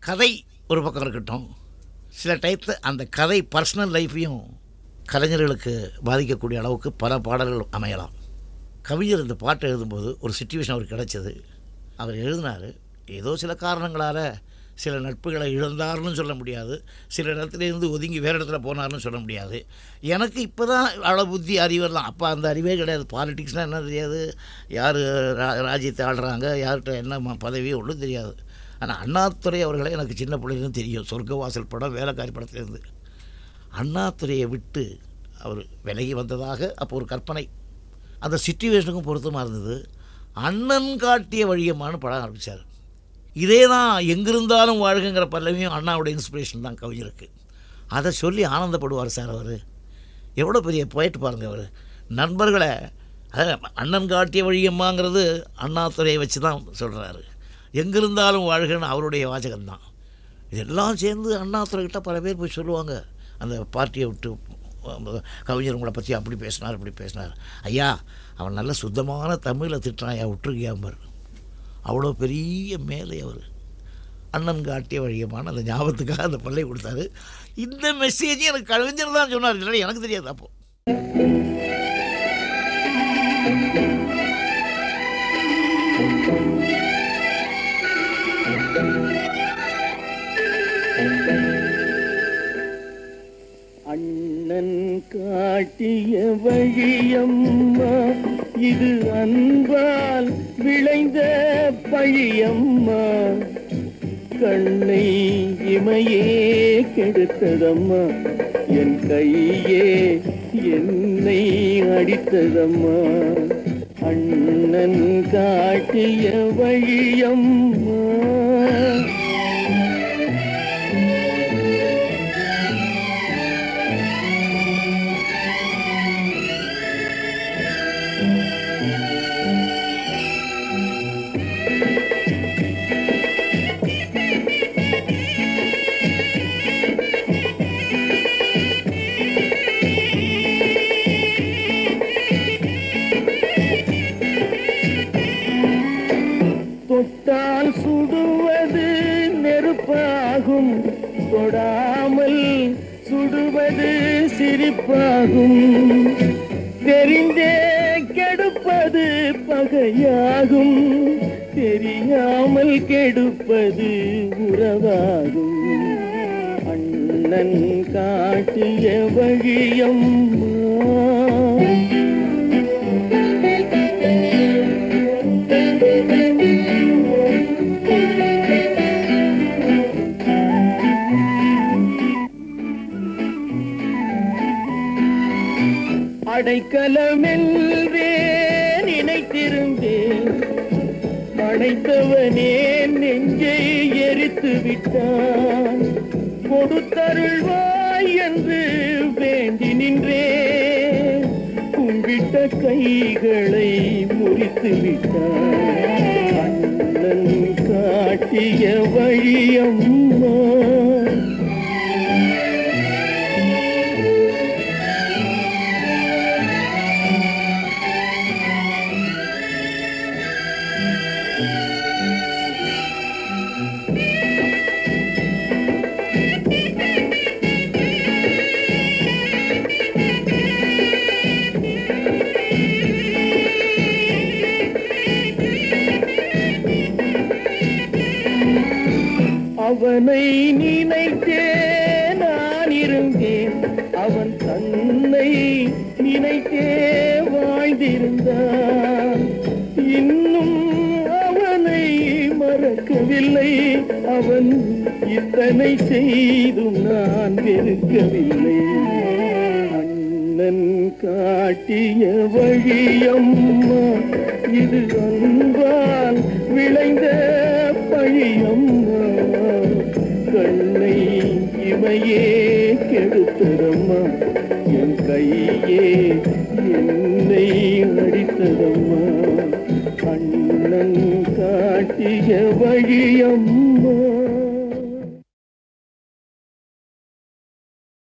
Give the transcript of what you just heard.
கதை ஒரு பக்கம் இருக்கட்டும் சில டயத்தில் அந்த கதை பர்சனல் லைஃப்பையும் கலைஞர்களுக்கு பாதிக்கக்கூடிய அளவுக்கு பல பாடல்கள் அமையலாம் கவிஞர் இந்த பாட்டை எழுதும்போது ஒரு சுச்சுவேஷன் அவருக்கு கிடைச்சது அவர் எழுதினார் ஏதோ சில காரணங்களால் சில நட்புகளை இழந்தார்னு சொல்ல முடியாது சில இடத்துல இருந்து ஒதுங்கி வேறு இடத்துல போனார்னு சொல்ல முடியாது எனக்கு இப்போ தான் அள புத்தி அறிவெல்லாம் அப்போ அந்த அறிவே கிடையாது பாலிட்டிக்ஸ்னால் என்ன தெரியாது யார் ரா ராஜ்யத்தை ஆடுறாங்க யார்கிட்ட என்ன ம- பதவி ஒன்றும் தெரியாது ஆனால் அண்ணாதுரை அவர்களை எனக்கு சின்ன பிள்ளைகளும் தெரியும் சொர்க்கவாசல் படம் வேலைக்காரி படத்துலேருந்து அண்ணாதுரையை விட்டு அவர் விலகி வந்ததாக அப்போ ஒரு கற்பனை அந்த சுச்சுவேஷனுக்கும் பொருத்தமாக இருந்தது அண்ணன் காட்டிய வழியம்மான்னு படம் ஆரம்பித்தார் இதே தான் எங்கிருந்தாலும் வாழ்கங்கிற பல்லவியும் அண்ணாவோட இன்ஸ்பிரேஷன் தான் கவிஞருக்கு அதை சொல்லி ஆனந்தப்படுவார் சார் அவர் எவ்வளோ பெரிய போயிட்டு பாருங்க அவர் நண்பர்களை அதாவது அண்ணன் காட்டிய வழியம்மாங்கிறது அண்ணாதுரையை வச்சு தான் சொல்கிறாரு எங்கிருந்தாலும் வாழ்கன்னு அவருடைய வாசகம்தான் இதெல்லாம் சேர்ந்து அண்ணாதுரைக்கிட்ட பல பேர் போய் சொல்லுவாங்க அந்த பார்ட்டியை விட்டு அஹ், கவிஞர் உங்களை பற்றி அப்படி பேசினார் இப்படி பேசினார் ஐயா அவன் நல்ல சுத்தமான தமிழில் திட்டுறான் ஐயா விட்டுருக்கியாம்பர் அவ்வளோ பெரிய மேலே அவர் அண்ணன் காட்டிய வழியமான அந்த ஞாபகத்துக்காக அந்த பல்லை கொடுத்தாரு இந்த மெசேஜ் எனக்கு கவிஞர் தான் சொன்னார் இல்லைன்னா எனக்கு தெரியாது அப்போ அண்ணன் காட்டிய வழியம்மா இது அன்பால் விளைந்த பழியம்மா கண்ணை இமையே கெடுத்ததம்மா என் கையே என்னை அடித்ததம்மா அண்ணன் காட்டிய வழியம்மா தொட்டால் சுடுவது நெருப்பாகும் தொடாமல் சுடுவது சிரிப்பாகும் தெரிந்தே கெடுப்பது பகையாகும் தெரியாமல் கெடுப்பது உறவாகும் அண்ணன் காட்டிய வழியம்மா அடைக்கலமென்றே நினைத்திருந்தேன் படைத்தவனே நெஞ்சை எரித்து விட்டான் கொடுத்தருள்வாய் என்று வேண்டி நின்றேன் கும்பிட்ட கைகளை முறித்து விட்டான் அண்ணன் காட்டிய வழியம்மா அவனை நினைத்தே நான் இருந்தேன் அவன் தன்னை நினைத்தே வாழ்ந்திருந்தான் இன்னும் அவனை மறக்கவில்லை அவன் இத்தனை செய்தும் நான் வெறுக்கவில்லை அண்ணன் காட்டிய வழியம்மா இது அன்பால் விளைந்த பழியம்மா கண்ணை இமையே கெடுத்ததம்மா என் கையே என்னை அடித்ததம்மா அண்ணன் காட்டிய வழியம்மா